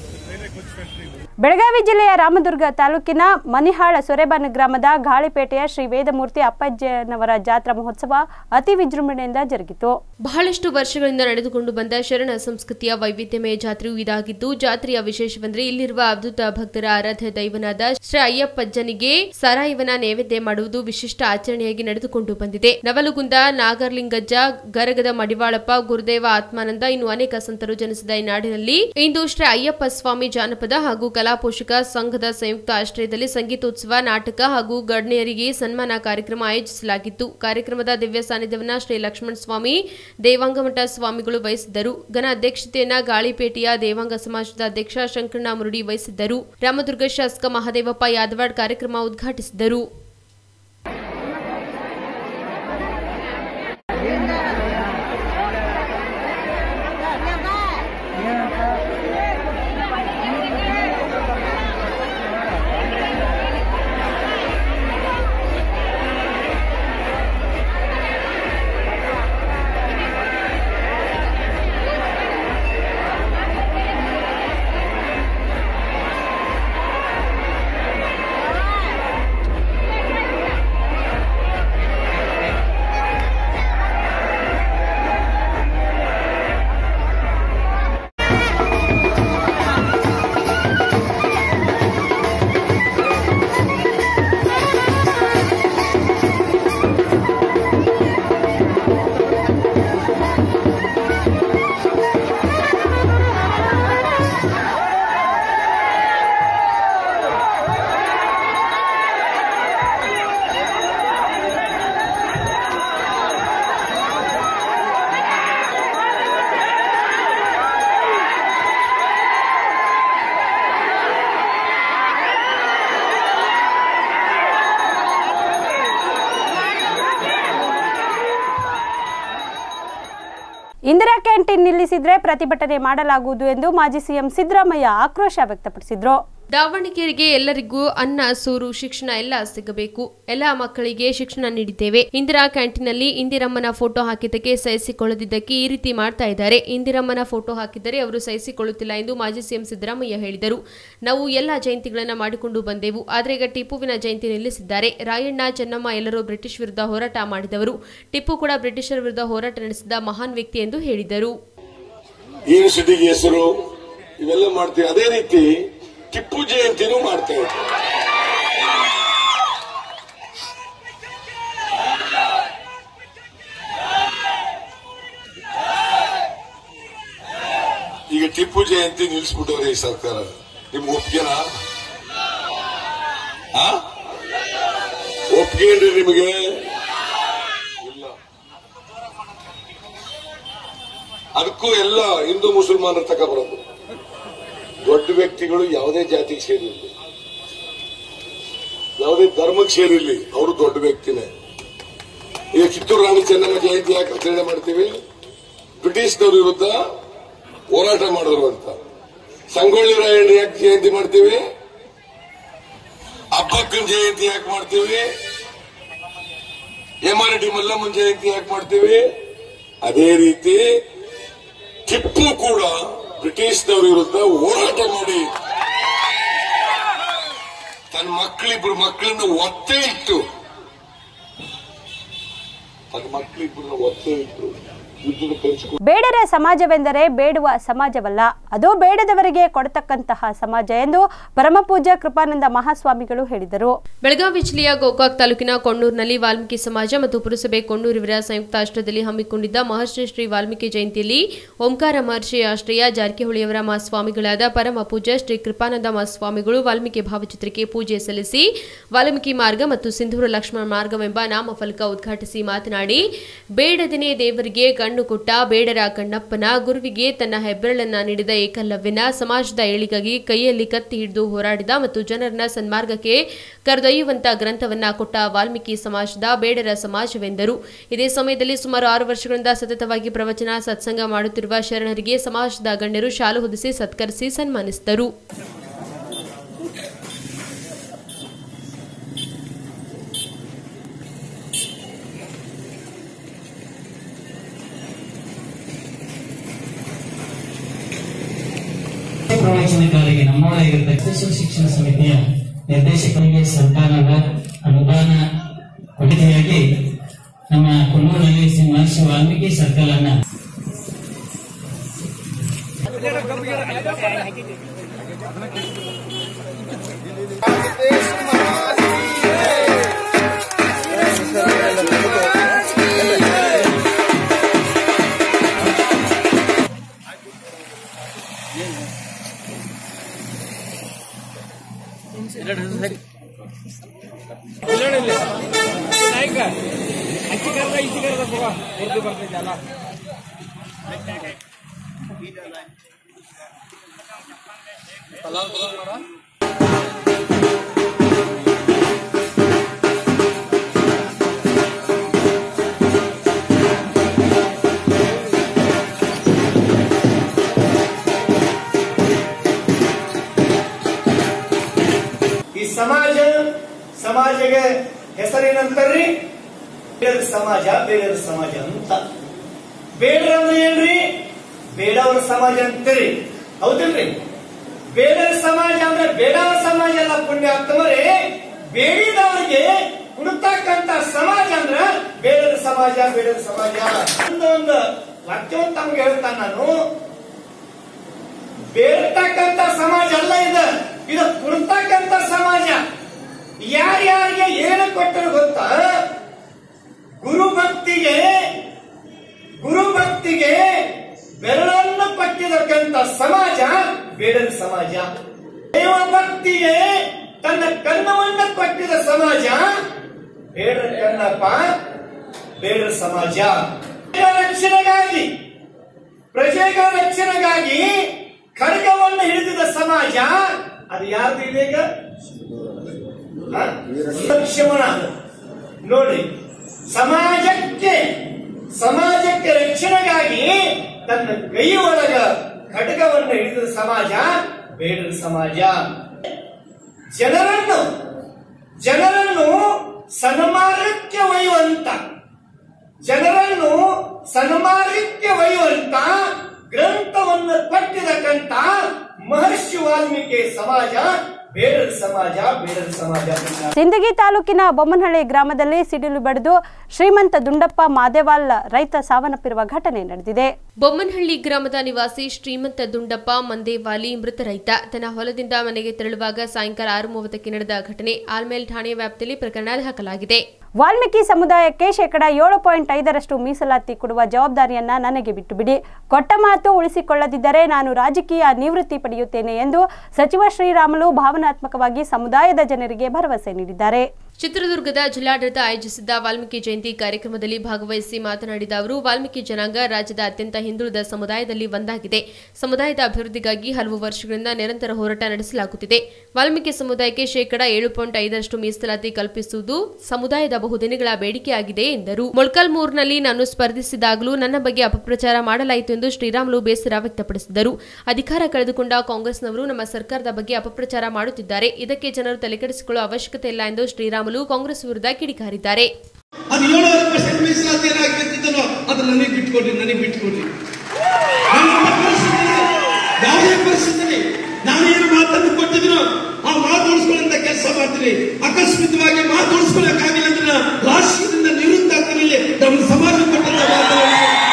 ಬೆಳಗಾವಿ ಜಿಲ್ಲೆಯ ರಾಮದುರ್ಗ ತಾಲೂಕಿನ ಮನಿಹಾಳ ಸೊರೆಬಾನ ಗ್ರಾಮದ ಗಾಳಿಪೇಟೆಯ ಶ್ರೀ ವೇದಮೂರ್ತಿ ಅಪ್ಪಜ್ಜನವರ ಜಾತ್ರಾ ಮಹೋತ್ಸವ ಅತಿ ವಿಜೃಂಭಣೆಯಿಂದ ಜರುಗಿತು ಬಹಳಷ್ಟು ವರ್ಷಗಳಿಂದ ನಡೆದುಕೊಂಡು ಬಂದ ಶರಣ ಸಂಸ್ಕೃತಿಯ ವೈವಿಧ್ಯಮಯ ಜಾತ್ರೆಯು ಇದಾಗಿದ್ದು ಜಾತ್ರೆಯ ವಿಶೇಷವೆಂದರೆ ಇಲ್ಲಿರುವ ಅದ್ಭುತ ಭಕ್ತರ ಆರಾಧ್ಯ ದೈವನಾದ ಶ್ರೀ ಅಯ್ಯಪ್ಪಜ್ಜನಿಗೆ ಸರಾಯವನ ನೈವೇದ್ಯ ಮಾಡುವುದು ವಿಶಿಷ್ಟ ಆಚರಣೆಯಾಗಿ ನಡೆದುಕೊಂಡು ಬಂದಿದೆ ನವಲುಗುಂದ ನಾಗರ್ಲಿಂಗಜ್ಜ ಗರಗದ ಮಡಿವಾಳಪ್ಪ ಗುರುದೇವ ಆತ್ಮಾನಂದ ಇನ್ನು ಅನೇಕ ಸಂತರು ಜನಿಸಿದ ಈ ನಾಡಿನಲ್ಲಿ ಇಂದು ಶ್ರೀ ಅಯ್ಯಪ್ಪ ಸ್ವಾಮಿ ಜಾನಪದ ಹಾಗೂ ಕಲಾ ಪೋಷಕ ಸಂಘದ ಸಂಯುಕ್ತ ಆಶ್ರಯದಲ್ಲಿ ಸಂಗೀತೋತ್ಸವ ನಾಟಕ ಹಾಗೂ ಗಣ್ಯರಿಗೆ ಸನ್ಮಾನ ಕಾರ್ಯಕ್ರಮ ಆಯೋಜಿಸಲಾಗಿತ್ತು ಕಾರ್ಯಕ್ರಮದ ದಿವ್ಯ ಸಾನ್ನಿಧ್ಯವನ್ನ ಶ್ರೀ ಲಕ್ಷ್ಮಣ ಸ್ವಾಮಿ ದೇವಾಂಗಮಠ ಸ್ವಾಮಿಗಳು ವಹಿಸಿದ್ದರು ಘನ ಅಧ್ಯಕ್ಷತೆಯನ್ನ ಗಾಳಿಪೇಟೆಯ ದೇವಾಂಗ ಸಮಾಜದ ಅಧ್ಯಕ್ಷ ಶಂಕರಣ್ಣ ಮುರುಡಿ ವಹಿಸಿದ್ದರು ರಾಮದುರ್ಗ ಶಾಸಕ ಮಹದೇವಪ್ಪ ಯಾದವಾಡ್ ಕಾರ್ಯಕ್ರಮ ಉದ್ಘಾಟಿಸಿದರು ಇಂದಿರಾ ಕ್ಯಾಂಟೀನ್ ನಿಲ್ಲಿಸಿದ್ರೆ ಪ್ರತಿಭಟನೆ ಮಾಡಲಾಗುವುದು ಎಂದು ಮಾಜಿ ಸಿಎಂ ಸಿದ್ದರಾಮಯ್ಯ ಆಕ್ರೋಶ ವ್ಯಕ್ತಪಡಿಸಿದ್ರು ದಾವಣಗೆರೆಗೆ ಎಲ್ಲರಿಗೂ ಅನ್ನ ಸೂರು ಶಿಕ್ಷಣ ಎಲ್ಲ ಸಿಗಬೇಕು ಎಲ್ಲ ಮಕ್ಕಳಿಗೆ ಶಿಕ್ಷಣ ನೀಡಿದ್ದೇವೆ ಇಂದಿರಾ ಕ್ಯಾಂಟೀನ್ನಲ್ಲಿ ಇಂದಿರಮ್ಮನ ಫೋಟೋ ಹಾಕಿದ್ದಕ್ಕೆ ಸಹಿಸಿಕೊಳ್ಳದಿದ್ದಕ್ಕೆ ಈ ರೀತಿ ಮಾಡ್ತಾ ಇದ್ದಾರೆ ಇಂದಿರಮ್ಮನ ಫೋಟೋ ಹಾಕಿದರೆ ಅವರು ಸಹಿಸಿಕೊಳ್ಳುತ್ತಿಲ್ಲ ಎಂದು ಮಾಜಿ ಸಿಎಂ ಸಿದ್ದರಾಮಯ್ಯ ಹೇಳಿದರು ನಾವು ಎಲ್ಲ ಜಯಂತಿಗಳನ್ನ ಮಾಡಿಕೊಂಡು ಬಂದೆವು ಆದರೆ ಈಗ ಟಿಪ್ಪುವಿನ ಜಯಂತಿ ನಿಲ್ಲಿಸಿದ್ದಾರೆ ರಾಯಣ್ಣ ಚೆನ್ನಮ್ಮ ಎಲ್ಲರೂ ಬ್ರಿಟಿಷ್ ವಿರುದ್ಧ ಹೋರಾಟ ಮಾಡಿದವರು ಟಿಪ್ಪು ಕೂಡ ಬ್ರಿಟಿಷರ ವಿರುದ್ಧ ಹೋರಾಟ ನಡೆಸಿದ ಮಹಾನ್ ವ್ಯಕ್ತಿ ಎಂದು ಹೇಳಿದರು ಯೂನಿವರ್ಸಿಟಿಗೆ ಹೆಸರು ಇವೆಲ್ಲ ಮಾಡ್ತೀವಿ ಅದೇ ರೀತಿ ಟಿಪ್ಪು ಜಯಂತಿನೂ ಮಾಡ್ತೇವೆ ಈಗ ಟಿಪ್ಪು ಜಯಂತಿ ನಿಲ್ಲಿಸ್ಬಿಟ್ಟವ್ರೆ ಈ ಸರ್ಕಾರ ನಿಮ್ಗೆ ಒಪ್ಗೆನಾ ಆ? ಒಪ್ಗೆನ್ರಿ ನಿಮಗೆ ಇಲ್ಲ ಅದಕ್ಕೂ ಎಲ್ಲ ಹಿಂದೂ ಮುಸಲ್ಮಾನರ ತಕ ಬರೋದು ದೊಡ್ಡ ವ್ಯಕ್ತಿಗಳು ಯಾವುದೇ ಜಾತಿಗೆ ಸೇರಿರಲಿ ಯಾವುದೇ ಧರ್ಮಕ್ಕೆ ಸೇರಿರಲಿ ಅವರು ದೊಡ್ಡ ವ್ಯಕ್ತಿನೇ ಈಗ ಕಿತ್ತೂರು ರಾಣಿ ಚೆನ್ನಮ್ಮ ಜಯಂತಿ ಯಾಕೆ ಆಚರಣೆ ಮಾಡ್ತೀವಿ ಬ್ರಿಟಿಷ್ನವ್ರ ವಿರುದ್ಧ ಹೋರಾಟ ಮಾಡಿದ್ರು ಅಂತ ಸಂಗೊಳ್ಳಿ ರಾಯಣ್ಣ ಯಾಕೆ ಜಯಂತಿ ಮಾಡ್ತೀವಿ ಅಬ್ಬಕ್ಕನ ಜಯಂತಿ ಯಾಕೆ ಮಾಡ್ತೀವಿ ಎಂ ಆರ್ ಡಿ ಮಲ್ಲಮ್ಮನ ಜಯಂತಿ ಯಾಕೆ ಮಾಡ್ತೀವಿ ಅದೇ ರೀತಿ ಟಿಪ್ಪು ಕೂಡ ಬ್ರಿಟಿಷ್ನವರ ವಿರುದ್ಧ ಹೋರಾಟ ಮಾಡಿ ತನ್ನ ಮಕ್ಕಳಿಬ್ರು ಮಕ್ಕಳನ್ನ ಒತ್ತೆ ಇಟ್ಟು ತನ್ನ ಮಕ್ಕಳಿಬ್ರನ್ನ ಒತ್ತೆ ಇಟ್ಟು ಯುದ್ಧದ ಕಲಿಸ್ಕೊಂಡು ಬೇಡರ ಸಮಾಜವೆಂದರೆ ಬೇಡುವ ಸಮಾಜವಲ್ಲ ಅದು ಬೇಡದವರಿಗೆ ಕೊಡತಕ್ಕಂತಹ ಸಮಾಜ ಎಂದು ಪರಮಪೂಜ್ಯ ಕೃಪಾನಂದ ಮಹಾಸ್ವಾಮಿಗಳು ಹೇಳಿದರು ಬೆಳಗಾವಿ ಜಿಲ್ಲೆಯ ಗೋಕಾಕ್ ತಾಲೂಕಿನ ಕೊಣ್ಣೂರಿನಲ್ಲಿ ವಾಲ್ಮೀಕಿ ಸಮಾಜ ಮತ್ತು ಪುರಸಭೆ ಕೊಣ್ಣೂರಿವರ ಸಂಯುಕ್ತ ಆಶ್ರಯದಲ್ಲಿ ಹಮ್ಮಿಕೊಂಡಿದ್ದ ಮಹರ್ಷಿ ಶ್ರೀ ವಾಲ್ಮೀಕಿ ಜಯಂತಿಯಲ್ಲಿ ಓಂಕಾರ ಮಹರ್ಷಿ ಆಶ್ರಯ ಜಾರಕಿಹೊಳಿಯವರ ಮಹಾಸ್ವಾಮಿಗಳಾದ ಪರಮ ಪೂಜ್ಯ ಶ್ರೀ ಕೃಪಾನಂದ ಮಹಾಸ್ವಾಮಿಗಳು ವಾಲ್ಮೀಕಿ ಭಾವಚಿತ್ರಕ್ಕೆ ಪೂಜೆ ಸಲ್ಲಿಸಿ ವಾಲ್ಮೀಕಿ ಮಾರ್ಗ ಮತ್ತು ಸಿಂಧೂರ ಲಕ್ಷ್ಮಣ ಮಾರ್ಗವೆಂಬ ನಾಮಫಲಕ ಉದ್ಘಾಟಿಸಿ ಮಾತನಾಡಿ ಬೇಡದನೆ ದೇವರಿಗೆ ಕಣ್ಣು ಕೊಟ್ಟ ಬೇಡರ ಕಣ್ಣಪ್ಪನ ಗುರುವಿಗೆ ತನ್ನ ಹೆಬ್ಬೆರಳನ್ನ ನೀಡಿದ ಏಕಲವ್ಯನ ಸಮಾಜದ ಏಳಿಗಾಗಿ ಕೈಯಲ್ಲಿ ಕತ್ತಿ ಹಿಡಿದು ಹೋರಾಡಿದ ಮತ್ತು ಜನರನ್ನ ಸನ್ಮಾರ್ಗಕ್ಕೆ ಕರೆದೊಯ್ಯುವಂತ ಗ್ರಂಥವನ್ನ ಕೊಟ್ಟ ವಾಲ್ಮೀಕಿ ಸಮಾಜದ ಬೇಡರ ಸಮಾಜವೆಂದರು ಇದೇ ಸಮಯದಲ್ಲಿ ಸುಮಾರು ಆರು ವರ್ಷಗಳಿಂದ ಸತತವಾಗಿ ಪ್ರವಚನ ಸತ್ಸಂಗ ಮಾಡುತ್ತಿರುವ ಶರಣರಿಗೆ ಸಮಾಜದ ಗಣ್ಯರು ಶಾಲು ಹೊದಿಸಿ ಸತ್ಕರಿಸಿ ಸನ್ಮಾನಿಸಿದರು ಪ್ರವಚನಕಾರರಿಗೆ ನಮ್ಮೊಳಗಿರುವ ಸ್ಪೆಷಲ್ ಶಿಕ್ಷಣ ಸಮಿತಿಯ ನಿರ್ದೇಶಕರಿಗೆ ಸರ್ಕಾರದ ಅನುದಾನ ಕೊಡುಗೆಯಾಗಿ ನಮ್ಮ ಕುನ್ನೂರಿನಲ್ಲಿ ಶ್ರೀ ಮಹರ್ಷಿ ವಾಲ್ಮೀಕಿ ಸರ್ಕಲ್ ಅನ್ನ ಈ ಸಮಾಜ ಸಮಾಜಗೆ ಹೆಸರೇನಂತಾರ್ರಿ ಬೇಡರ ಸಮಾಜ ಬೇಡರ ಸಮಾಜ ಅಂತ ಬೇಡರ ಅಂದ್ರೆ ಏನ್ರಿ ಬೇಡವರ ಸಮಾಜ ಅಂತೀರಿ ಹೌದಿಲ್ರಿ ಬೇಡರ ಸಮಾಜ ಅಂದ್ರೆ ಬೇಡವರ ಸಮಾಜ ಎಲ್ಲ ಪುಣ್ಯ ಆಗ್ತವರೆ ಬೇಡಿದವರಿಗೆ ಹುಡುಕ್ತಕ್ಕಂತ ಸಮಾಜ ಅಂದ್ರ ಬೇಡರ ಸಮಾಜ ಬೇಡರ ಸಮಾಜ ಒಂದು ವಾಕ್ಯವನ್ನು ತಮ್ಗೆ ಹೇಳ್ತಾನ ನಾನು ಬೇಡ್ತಕ್ಕಂತ ಸಮಾಜ ಅಲ್ಲ ಇದು ಇದು ಕೊಡ್ತಕ್ಕಂತ ಸಮಾಜ ಯಾರ್ಯಾರಿಗೆ ಏನು ಕೊಟ್ಟರು ಗೊತ್ತಾ ಗುರು ಭಕ್ತಿಗೆ ಗುರು ಭಕ್ತಿಗೆ ಬೆರಳನ್ನು ಕೊಟ್ಟಿರತಕ್ಕಂತ ಸಮಾಜ ಬೇಡರ ಸಮಾಜ ದೇವ ಭಕ್ತಿಗೆ ತನ್ನ ಕನ್ನವನ್ನು ಕೊಟ್ಟಿದ ಸಮಾಜ ಬೇಡರ ಕನ್ನಪ್ಪ ಬೇಡರ ಸಮಾಜ ಪ್ರಜೆಗಳ ರಕ್ಷಣೆಗಾಗಿ ಪ್ರಜೆಗಳ ರಕ್ಷಣೆಗಾಗಿ ಖಡ್ಗವನ್ನು ಹಿಡಿದಿದ ಸಮಾಜ ಅದು ಯಾರ್ದು ಇದೆ ಈಗ ಹ? ಲಕ್ಷ್ಮಣ ನೋಡಿ ಸಮಾಜಕ್ಕೆ ಸಮಾಜಕ್ಕೆ ರಕ್ಷಣೆಗಾಗಿ ತನ್ನ ಕೈ ಒಳಗ ಖಡ್ಗವನ್ನು ಹಿಡಿದ ಸಮಾಜ ಬೇಡರ ಸಮಾಜ ಜನರನ್ನು ಜನರನ್ನು ಸನ್ಮಾರ್ಗಕ್ಕೆ ಒಯ್ಯುವಂತ ಜನರನ್ನು ಸನ್ಮಾರ್ಗಕ್ಕೆ ಒಯ್ಯುವಂತ ಗ್ರಂಥವನ್ನು ಕಟ್ಟಿದಕ್ಕಂತ ಮಹರ್ಷಿ ವಾಲ್ಮೀಕಿ ಸಮಾಜ ಬೇಡರ ಸಮಾಜ ಬೇಡರ ಸಮಾಜ ಅಂತ ಸಿಂದಗಿ ತಾಲೂಕಿನ ಬೊಮ್ಮನಹಳ್ಳಿ ಗ್ರಾಮದಲ್ಲಿ ಸಿಡಿಲು ಬಡಿದು ಶ್ರೀಮಂತ ದುಂಡಪ್ಪ ಮಾದೇವಾಲ್ ರೈತ ಸಾವನ್ನಪ್ಪಿರುವ ಘಟನೆ ನಡೆದಿದೆ ಬೊಮ್ಮನಹಳ್ಳಿ ಗ್ರಾಮದ ನಿವಾಸಿ ಶ್ರೀಮಂತ ದುಂಡಪ್ಪ ಮಂದೇವಾಲಿ ಮೃತ ರೈತ ತನ್ನ ಹೊಲದಿಂದ ಮನೆಗೆ ತೆರಳುವಾಗ ಸಾಯಂಕಾಲ ಆರು ಮೂವತ್ತಕ್ಕೆ ನಡೆದ ಘಟನೆ ಆಲ್ಮೇಲ್ ಠಾಣೆ ವ್ಯಾಪ್ತಿಯಲ್ಲಿ ಪ್ರಕರಣ ದಾಖಲಾಗಿದೆ ವಾಲ್ಮೀಕಿ ಸಮುದಾಯಕ್ಕೆ ಶೇಕಡ ಏಳು ಪಾಯಿಂಟ್ ಐದರಷ್ಟು ಮೀಸಲಾತಿ ಕೊಡುವ ಜವಾಬ್ದಾರಿಯನ್ನ ನನಗೆ ಬಿಟ್ಟು ಬಿಡಿ ಕೊಟ್ಟ ಮಾತು ಉಳಿಸಿಕೊಳ್ಳದಿದ್ದರೆ ನಾನು ರಾಜಕೀಯ ನಿವೃತ್ತಿ ಪಡೆಯುತ್ತೇನೆ ಎಂದು ಸಚಿವ ಶ್ರೀರಾಮುಲು ಭಾವನಾತ್ಮಕವಾಗಿ ಸಮುದಾಯದ ಜನರಿಗೆ ಭರವಸೆ ನೀಡಿದ್ದಾರೆ ಚಿತ್ರದುರ್ಗದ ಜಿಲ್ಲಾಡಳಿತ ಆಯೋಜಿಸಿದ್ದ ವಾಲ್ಮೀಕಿ ಜಯಂತಿ ಕಾರ್ಯಕ್ರಮದಲ್ಲಿ ಭಾಗವಹಿಸಿ ಮಾತನಾಡಿದ ಅವರು ವಾಲ್ಮೀಕಿ ಜನಾಂಗ ರಾಜ್ಯದ ಅತ್ಯಂತ ಹಿಂದುಳಿದ ಸಮುದಾಯದಲ್ಲಿ ಒಂದಾಗಿದೆ ಸಮುದಾಯದ ಅಭಿವೃದ್ಧಿಗಾಗಿ ಹಲವು ವರ್ಷಗಳಿಂದ ನಿರಂತರ ಹೋರಾಟ ನಡೆಸಲಾಗುತ್ತಿದೆ ವಾಲ್ಮೀಕಿ ಸಮುದಾಯಕ್ಕೆ ಶೇಕಡ ಏಳು ಪಾಯಿಂಟ್ ಐದರಷ್ಟು ಮೀಸಲಾತಿ ಕಲ್ಪಿಸುವುದು ಸಮುದಾಯದ ಬಹುದಿನಗಳ ಬೇಡಿಕೆಯಾಗಿದೆ ಎಂದರು ಮೊಳ್ಕಲ್ಮೂರ್ನಲ್ಲಿ ನಾನು ಸ್ಪರ್ಧಿಸಿದಾಗಲೂ ನನ್ನ ಬಗ್ಗೆ ಅಪಪ್ರಚಾರ ಮಾಡಲಾಯಿತು ಎಂದು ಶ್ರೀರಾಮುಲು ಬೇಸರ ವ್ಯಕ್ತಪಡಿಸಿದರು ಅಧಿಕಾರ ಕಳೆದುಕೊಂಡ ಕಾಂಗ್ರೆಸ್ನವರು ನಮ್ಮ ಸರ್ಕಾರದ ಬಗ್ಗೆ ಅಪಪ್ರಚಾರ ಮಾಡುತ್ತಿದ್ದಾರೆ ಇದಕ್ಕೆ ಜನರು ತಲೆಕೆಡಿಸಿಕೊಳ್ಳುವ ಅವಶ್ಯಕತೆ ಇಲ್ಲ ಎಂದು ಶ್ರೀರಾಮುಲು ಕಾಂಗ್ರೆಸ್ ವಿರುದ್ಧ ಕಿಡಿಕಾರಿದ್ದಾರೆ ಅದು ಏಳುವರೆ ಪರ್ಸೆಂಟ್ ಮೀಸಲಾತಿ ಏನಾಗಬೇಕಿದ್ದನೋ ಅದು ನನಗೆ ಬಿಟ್ಕೊಡ್ರಿ ನನಗೆ ಬಿಟ್ಕೊಡ್ರಿ ನನ್ನ ಪರಿಸ್ಥಿತಿ ಯಾವುದೇ ಪರಿಸ್ಥಿತಿ ನಾನು ಏನು ಮಾತನ್ನು ಕೊಟ್ಟಿದ್ದೀನೋ ಆ ಮಾತು ಉಳಿಸ್ಕೊಳ್ಳಂತ ಕೆಲಸ ಮಾಡ್ತೀನಿ ಅಕಸ್ಮಿತವಾಗಿ ಮಾತು ಉಳಿಸ್ಕೊಳ್ಳಕ್ಕಾಗಿಲ್ಲ ಅಂದ್ರೆ ನಾನು ರಾಷ್ಟ್ರದಿಂದ ನಿವೃತ್ತ ಆಗ್ತೀನಿ ನಮ್ಮ ಸಮಾಜ ಕೊಟ್ಟಂತ ಮಾತನ್ನು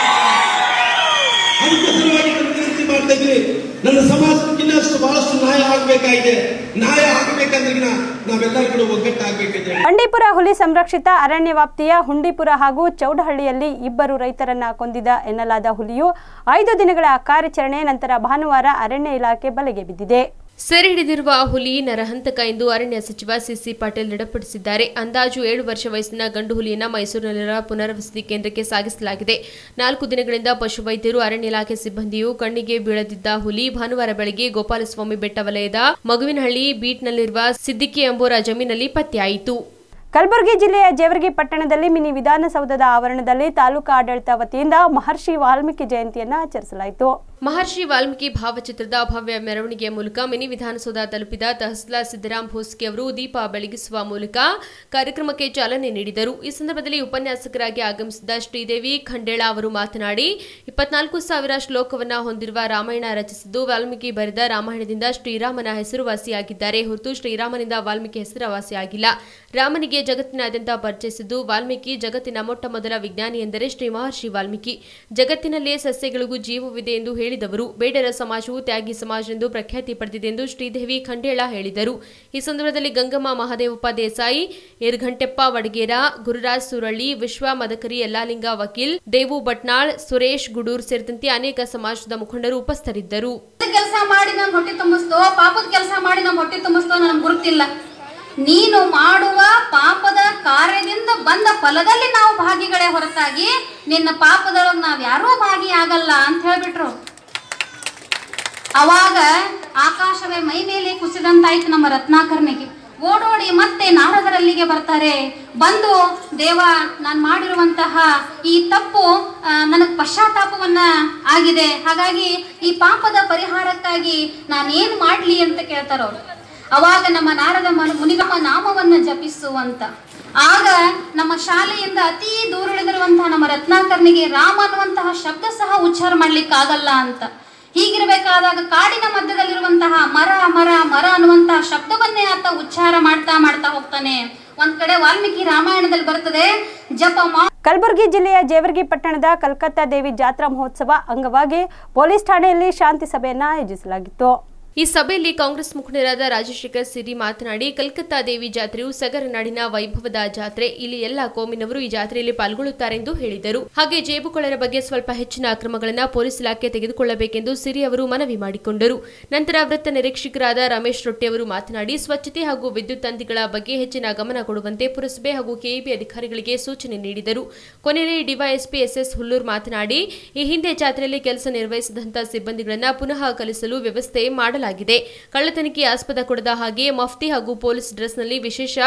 ಅದಕ್ಕೆ ಸಲುವಾಗಿ ನಾನು ವಿನಂತಿ ಮಾಡ್ತಾ ಇದ್ದೀನಿ ನನ್ನ ಸಮಾಜಕ್ಕೆ ಇನ್ನಷ್ಟು ಬಹಳಷ್ಟು ನ್ಯಾಯ ಆಗಬೇಕಾಗಿದೆ ನ್ಯಾಯ ಆಗಬೇಕಂದ್ರೆ ನಾವೆಲ್ಲರೂ ಕೂಡ ಒಗ್ಗಟ್ಟಾಗಬೇಕಿದೆ ಬಂಡೀಪುರ ಹುಲಿ ಸಂರಕ್ಷಿತ ಅರಣ್ಯ ವ್ಯಾಪ್ತಿಯ ಹುಂಡಿಪುರ ಹಾಗೂ ಚೌಡಹಳ್ಳಿಯಲ್ಲಿ ಇಬ್ಬರು ರೈತರನ್ನ ಕೊಂದಿದ ಎನ್ನಲಾದ ಹುಲಿಯು ಐದು ದಿನಗಳ ಕಾರ್ಯಾಚರಣೆ ನಂತರ ಭಾನುವಾರ ಅರಣ್ಯ ಇಲಾಖೆ ಬಲೆಗೆ ಬಿದ್ದಿದೆ ಸೆರೆ ಹಿಡಿದಿರುವ ಹುಲಿ ನರಹಂತಕ ಎಂದು ಅರಣ್ಯ ಸಚಿವ ಸಿಸಿ ಪಾಟೀಲ್ ದೃಢಪಡಿಸಿದ್ದಾರೆ ಅಂದಾಜು ಏಳು ವರ್ಷ ವಯಸ್ಸಿನ ಗಂಡು ಹುಲಿಯನ್ನ ಮೈಸೂರಿನಲ್ಲಿರುವ ಪುನರ್ವಸತಿ ಕೇಂದ್ರಕ್ಕೆ ಸಾಗಿಸಲಾಗಿದೆ ನಾಲ್ಕು ದಿನಗಳಿಂದ ಪಶುವೈದ್ಯರು ಅರಣ್ಯ ಇಲಾಖೆ ಸಿಬ್ಬಂದಿಯು ಕಣ್ಣಿಗೆ ಬೀಳದಿದ್ದ ಹುಲಿ ಭಾನುವಾರ ಬೆಳಗ್ಗೆ ಗೋಪಾಲಸ್ವಾಮಿ ಬೆಟ್ಟ ವಲಯದ ಮಗುವಿನಹಳ್ಳಿ ಬೀಟ್ನಲ್ಲಿರುವ ಸಿದ್ದಿಕಿ ಎಂಬುವರ ಜಮೀನಲ್ಲಿ ಪತ್ತೆಯಾಯಿತು ಕಲಬುರಗಿ ಜಿಲ್ಲೆಯ ಜೇವರ್ಗಿ ಪಟ್ಟಣದಲ್ಲಿ ಮಿನಿ ವಿಧಾನಸೌಧದ ಆವರಣದಲ್ಲಿ ತಾಲೂಕು ಆಡಳಿತ ವತಿಯಿಂದ ಮಹರ್ಷಿ ವಾಲ್ಮೀಕಿ ಜಯಂತಿಯನ್ನ ಆಚರಿಸಲಾಯಿತು ಮಹರ್ಷಿ ವಾಲ್ಮೀಕಿ ಭಾವಚಿತ್ರದ ಭವ್ಯ ಮೆರವಣಿಗೆಯ ಮೂಲಕ ಮಿನಿ ವಿಧಾನಸೌಧ ತಲುಪಿದ ತಹಸೀಲ್ದಾರ್ ಸಿದ್ದರಾಮ್ ಭೋಸ್ಕಿ ಅವರು ದೀಪ ಬೆಳಗಿಸುವ ಮೂಲಕ ಕಾರ್ಯಕ್ರಮಕ್ಕೆ ಚಾಲನೆ ನೀಡಿದರು ಈ ಸಂದರ್ಭದಲ್ಲಿ ಉಪನ್ಯಾಸಕರಾಗಿ ಆಗಮಿಸಿದ ಶ್ರೀದೇವಿ ಖಂಡೇಳ ಅವರು ಮಾತನಾಡಿ ಇಪ್ಪತ್ನಾಲ್ಕು ಸಾವಿರ ಶ್ಲೋಕವನ್ನ ಹೊಂದಿರುವ ರಾಮಾಯಣ ರಚಿಸಿದ್ದು ವಾಲ್ಮೀಕಿ ಬರೆದ ರಾಮಾಯಣದಿಂದ ಶ್ರೀರಾಮನ ಹೆಸರುವಾಸಿಯಾಗಿದ್ದಾರೆ ಹೊರತು ಶ್ರೀರಾಮನಿಂದ ವಾಲ್ಮೀಕಿ ಹೆಸರುವಾಸಿಯಾಗಿಲ್ಲ ರಾಮನಿಗೆ ಜಗತ್ತಿನಾದ್ಯಂತ ಪರಿಚಯಿಸಿದ್ದು ವಾಲ್ಮೀಕಿ ಜಗತ್ತಿನ ಮೊಟ್ಟ ಮೊದಲ ವಿಜ್ಞಾನಿ ಎಂದರೆ ಶ್ರೀ ಮಹರ್ಷಿ ವಾಲ್ಮೀಕಿ ಜಗತ್ತಿನಲ್ಲಿಯೇ ಸಸ್ಯಗಳಿಗೂ ಜೀವವಿದೆ ಎಂದು ಹೇಳಿದವರು ಬೇಡರ ಸಮಾಜವು ತ್ಯಾಗಿ ಸಮಾಜ ಎಂದು ಪ್ರಖ್ಯಾತಿ ಪಡೆದಿದೆ ಎಂದು ಶ್ರೀದೇವಿ ಖಂಡೇಳ ಹೇಳಿದರು ಈ ಸಂದರ್ಭದಲ್ಲಿ ಗಂಗಮ್ಮ ಮಹಾದೇವಪ್ಪ ದೇಸಾಯಿ ಏರ್ಘಂಟೆಪ್ಪ ವಡಗೇರ ಗುರುರಾಜ್ ಸುರಳ್ಳಿ ವಿಶ್ವ ಮದಕರಿ ಯಲ್ಲಾಲಿಂಗ ವಕೀಲ್ ದೇವು ಭಟ್ನಾಳ್ ಸುರೇಶ್ ಗುಡೂರ್ ಸೇರಿದಂತೆ ಅನೇಕ ಸಮಾಜದ ಮುಖಂಡರು ಉಪಸ್ಥಿತರಿದ್ದರು ಕೆಲಸ ಮಾಡಿ ನನ್ ಹೊಟ್ಟೆ ತುಂಬಿಸ್ತೋ ಪಾಪದ ಕೆಲಸ ಮಾಡಿ ನಮ್ ಹೊಟ್ಟೆ ತುಂಬಿಸ್ತೋ ನನಗೆ ಗುರುತಿಲ್ಲ ನೀನು ಮಾಡುವ ಪಾಪದ ಕಾರ್ಯದಿಂದ ಬಂದ ಫಲದಲ್ಲಿ ನಾವು ಭಾಗಿಗಳೇ ಹೊರತಾಗಿ ನಿನ್ನ ಪಾಪದೊಳಗೆ ನಾವ್ ಯಾರೂ ಭಾಗಿಯಾಗಲ್ಲ ಅಂತ ಹೇಳ್ಬಿಟ್ರು ಅವಾಗ ಆಕಾಶವೇ ಮೈ ಮೇಲೆ ಕುಸಿದಂತಾಯ್ತು ನಮ್ಮ ರತ್ನಾಕರ್ಣಿಗೆ ಓಡೋಡಿ ಮತ್ತೆ ನಾರದರಲ್ಲಿಗೆ ಬರ್ತಾರೆ ಬಂದು ದೇವ ನಾನು ಮಾಡಿರುವಂತಹ ಈ ತಪ್ಪು ನನಗೆ ಪಶ್ಚಾತ್ತಾಪವನ್ನ ಆಗಿದೆ ಹಾಗಾಗಿ ಈ ಪಾಪದ ಪರಿಹಾರಕ್ಕಾಗಿ ನಾನೇನು ಮಾಡ್ಲಿ ಅಂತ ಕೇಳ್ತಾರವ್ರು ಅವಾಗ ನಮ್ಮ ನಾರದ ಮನ- ಮುನಿಗಮ್ಮ ನಾಮವನ್ನ ಜಪಿಸು ಅಂತ ಆಗ ನಮ್ಮ ಶಾಲೆಯಿಂದ ಅತಿ ದೂರ ಉಳಿದಿರುವಂತಹ ನಮ್ಮ ರತ್ನಾಕರ್ಣಿಗೆ ರಾಮ ಅನ್ನುವಂತಹ ಶಬ್ದ ಸಹ ಉಚ್ಚಾರ ಮಾಡ್ಲಿಕ್ಕಾಗಲ್ಲ ಅಂತ ಹೀಗಿರಬೇಕಾದಾಗ ಕಾಡಿನ ಮಧ್ಯದಲ್ಲಿರುವಂತಹ ಮರ ಮರ ಮರ ಅನ್ನುವಂತಹ ಶಬ್ದವನ್ನೇ ಆತ ಉಚ್ಚಾರ ಮಾಡ್ತಾ ಮಾಡ್ತಾ ಹೋಗ್ತಾನೆ ಒಂದ್ ಕಡೆ ವಾಲ್ಮೀಕಿ ರಾಮಾಯಣದಲ್ಲಿ ಬರ್ತದೆ ಜಪ ಮಾ ಕಲಬುರಗಿ ಜಿಲ್ಲೆಯ ಜೇವರ್ಗಿ ಪಟ್ಟಣದ ಕಲ್ಕತ್ತಾ ದೇವಿ ಜಾತ್ರಾ ಮಹೋತ್ಸವ ಅಂಗವಾಗಿ ಪೊಲೀಸ್ ಠಾಣೆಯಲ್ಲಿ ಶಾಂತಿ ಸಭೆಯನ್ನ ಆಯೋಜಿಸಲಾಗಿತ್ತು ಈ ಸಭೆಯಲ್ಲಿ ಕಾಂಗ್ರೆಸ್ ಮುಖಂಡರಾದ ರಾಜಶೇಖರ್ ಸಿರಿ ಮಾತನಾಡಿ ಕಲ್ಕತ್ತಾ ದೇವಿ ಜಾತ್ರೆಯು ಸಗರ ನಾಡಿನ ವೈಭವದ ಜಾತ್ರೆ ಇಲ್ಲಿ ಎಲ್ಲ ಕೋಮಿನವರು ಈ ಜಾತ್ರೆಯಲ್ಲಿ ಪಾಲ್ಗೊಳ್ಳುತ್ತಾರೆ ಎಂದು ಹೇಳಿದರು ಹಾಗೆ ಜೇಬುಕೊಳ್ಳರ ಬಗ್ಗೆ ಸ್ವಲ್ಪ ಹೆಚ್ಚಿನ ಕ್ರಮಗಳನ್ನು ಪೊಲೀಸ್ ಇಲಾಖೆ ತೆಗೆದುಕೊಳ್ಳಬೇಕೆಂದು ಸಿರಿ ಅವರು ಮನವಿ ಮಾಡಿಕೊಂಡರು ನಂತರ ವೃತ್ತ ನಿರೀಕ್ಷಕರಾದ ರಮೇಶ್ ರೊಟ್ಟಿ ಅವರು ಮಾತನಾಡಿ ಸ್ವಚ್ಛತೆ ಹಾಗೂ ವಿದ್ಯುತ್ ತಂತಿಗಳ ಬಗ್ಗೆ ಹೆಚ್ಚಿನ ಗಮನ ಕೊಡುವಂತೆ ಪುರಸಭೆ ಹಾಗೂ ಕೆಇಬಿ ಅಧಿಕಾರಿಗಳಿಗೆ ಸೂಚನೆ ನೀಡಿದರು ಕೊನೆಯಲ್ಲಿ ಡಿವೈಎಸ್ಪಿ ಎಸ್ಎಸ್ ಹುಲ್ಲೂರ್ ಮಾತನಾಡಿ ಈ ಹಿಂದೆ ಜಾತ್ರೆಯಲ್ಲಿ ಕೆಲಸ ನಿರ್ವಹಿಸಿದಂತಹ ಸಿಬ್ಬಂದಿಗಳನ್ನು ಪುನಃ ಕಲಿಸಲು ವ್ಯವಸ್ಥೆ ಮಾಡಲಾಗಿದೆ ಕಳ್ಳತನಕ್ಕೆ ಆಸ್ಪದ ಕೊಡದ ಹಾಗೆ ಮಫ್ತಿ ಹಾಗೂ ಪೊಲೀಸ್ ಡ್ರೆಸ್ನಲ್ಲಿ ವಿಶೇಷ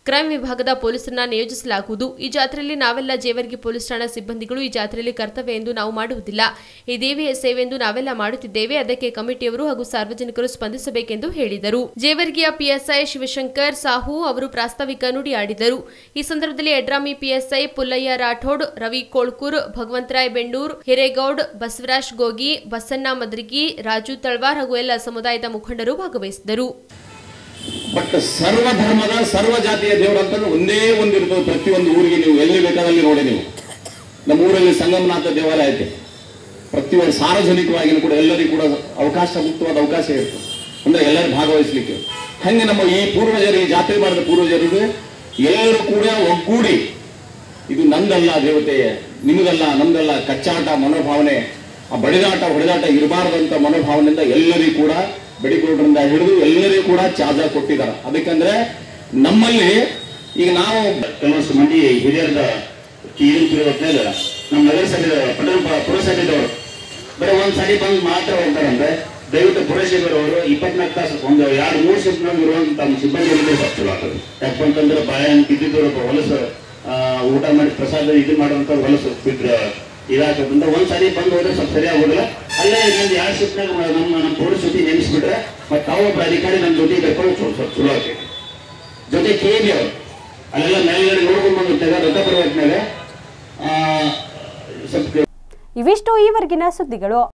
ಕ್ರೈಂ ವಿಭಾಗದ ಪೊಲೀಸರನ್ನ ನಿಯೋಜಿಸಲಾಗುವುದು ಈ ಜಾತ್ರೆಯಲ್ಲಿ ನಾವೆಲ್ಲ ಜೇವರ್ಗಿ ಪೊಲೀಸ್ ಠಾಣಾ ಸಿಬ್ಬಂದಿಗಳು ಈ ಜಾತ್ರೆಯಲ್ಲಿ ಕರ್ತವ್ಯ ಎಂದು ನಾವು ಮಾಡುವುದಿಲ್ಲ ಈ ದೇವಿಯ ಸೇವೆ ಎಂದು ನಾವೆಲ್ಲ ಮಾಡುತ್ತಿದ್ದೇವೆ ಅದಕ್ಕೆ ಕಮಿಟಿಯವರು ಹಾಗೂ ಸಾರ್ವಜನಿಕರು ಸ್ಪಂದಿಸಬೇಕೆಂದು ಹೇಳಿದರು ಜೇವರ್ಗಿಯ ಪಿಎಸ್ಐ ಶಿವಶಂಕರ್ ಸಾಹು ಅವರು ಪ್ರಾಸ್ತಾವಿಕ ನುಡಿ ಆಡಿದರು ಈ ಸಂದರ್ಭದಲ್ಲಿ ಎಡ್ರಾಮಿ ಪಿಎಸ್ಐ ಪುಲ್ಲಯ್ಯ ರಾಠೋಡ್ ರವಿ ಕೋಳ್ಕೂರ್ ಭಗವಂತರಾಯ್ ಬೆಂಡೂರ್ ಹಿರೇಗೌಡ್ ಬಸವರಾಜ್ ಗೋಗಿ ಬಸಣ್ಣ ಮದ್ರಿಗಿ ರಾಜು ತಳ್ವಾರ್ ಹಾಗೂ ಎಲ್ಲ ಸಮುದಾಯದ ಮುಖಂಡರು ಭಾಗವಹಿಸಿದರು ಬಟ್ ಸರ್ವ ಧರ್ಮದ ಸರ್ವ ಜಾತಿಯ ದೇವರು ಅಂತಂದ್ರೆ ಒಂದೇ ಒಂದು ಇರ್ತದೆ ಪ್ರತಿಯೊಂದು ಊರಿಗೆ ನೀವು ಎಲ್ಲಿ ಬೇಕಾದಲ್ಲಿ ನೋಡಿ ನೀವು ನಮ್ಮ ಊರಲ್ಲಿ ಸಂಗಮನಾಥ ದೇವಾಲಯ ಐತೆ ಪ್ರತಿಯೊಂದು ಸಾರ್ವಜನಿಕವಾಗಿ ಕೂಡ ಎಲ್ಲರಿಗೂ ಕೂಡ ಅವಕಾಶ ಮುಕ್ತವಾದ ಅವಕಾಶ ಇರ್ತದೆ ಅಂದ್ರೆ ಎಲ್ಲರೂ ಭಾಗವಹಿಸ್ಲಿಕ್ಕೆ ಹಂಗೆ ನಮ್ಮ ಈ ಪೂರ್ವಜರು ಈ ಜಾತ್ರೆ ಮಾಡಿದ ಪೂರ್ವಜರಿಗೆ ಎಲ್ಲರೂ ಕೂಡ ಒಗ್ಗೂಡಿ ಇದು ನಂದಲ್ಲ ದೇವತೆ ನಿಮಗಲ್ಲ ನಮ್ದಲ್ಲ ಕಚ್ಚಾಟ ಮನೋಭಾವನೆ ಆ ಬಡಿದಾಟ ಹೊಡೆದಾಟ ಇರಬಾರ್ದಂತ ಮನೋಭಾವನೆಯಿಂದ ಎಲ್ಲರಿಗೂ ಕೂಡ ಬೆಡಿಗೌಡರಿಂದ ಹಿಡಿದು ಎಲ್ಲರಿಗೂ ಕೂಡ ಚಾರ್ಜ ಕೊಟ್ಟಿದ್ದಾರೆ ಅದಕ್ಕಂದ್ರೆ ನಮ್ಮಲ್ಲಿ ಈಗ ನಾವು ಕೆಲವಷ್ಟು ಮಂದಿ ಹಿರಿಯರದ ಈಗಿನ ಹೊತ್ತಿನಾಗ ನಮ್ಮ ನಗರಸಭೆ ಪಟ್ಟಣ ಪುರಸಭೆದವರು ಬರೀ ಒಂದ್ ಸಾರಿ ಬಂದು ಮಾತ್ರ ಹೋಗ್ತಾರಂದ್ರೆ ದಯವಿಟ್ಟು ಪುರಸಭೆಯವರು ಇಪ್ಪತ್ನಾಲ್ಕು ತಾಸು ಒಂದು ಎರಡು ಮೂರು ಶಿಫ್ಟ್ನಾಗ ಇರುವಂತ ತಮ್ಮ ಸಿಬ್ಬಂದಿ ಸ್ವಲ್ಪ ಚಲೋ ಆಗ್ತದೆ ಯಾಕಪ್ಪ ಅಂತಂದ್ರೆ ಬಾಯ ಇದ್ದಿದ್ದು ಹೊಲಸು ಆ, ಊಟ ಮಾಡಿ ಪ್ರಸಾದ ಇದು ಮಾಡುವಂತ ಹೊಲಸು ಬಿದ್ರೆ ಇದಾಗ್ತದಂದ್ರೆ ಒಂದ್ ಸಾರಿ ಬಂದು ಹೋದ್ರೆ ಸ್ವಲ್ಪ ಸರಿಯಾಗಿ ಹೋಗಲ್ಲ ಅಲ್ಲೇ ಇನ್ನೊಂದು ಎರಡು ಶಿಫ್ಟ್ನಾಗ ನಮ್ಮ ನಮ್ಮ ಪೌರಸತಿ ನೆನೆಸ್ಬಿಟ್ರೆ ಮತ್ತೆ ತಾವೊಬ್ಬ ಅಧಿಕಾರಿ ನಮ್ಮ ಜೊತೆ ಕರ್ಕೊಂಡು ಸ್ವಲ್ಪ ಸ್ವಲ್ಪ ಚಲೋ ಆಗ್ತೈತಿ ಜೊತೆ ಕೆ ಬಿ ಅವರು ಅಲ್ಲೆಲ್ಲ ಮೇಲ್ಗಡೆ ನೋಡ್ಕೊಂಡು ಬಂದಿರ್ತಾರೆ ರಥ ಬರುವತ್ನಾಗ ಸ್ವಲ್ಪ ಇವಿಷ್ಟು ಈವರೆಗಿನ ಸುದ್ದಿಗಳು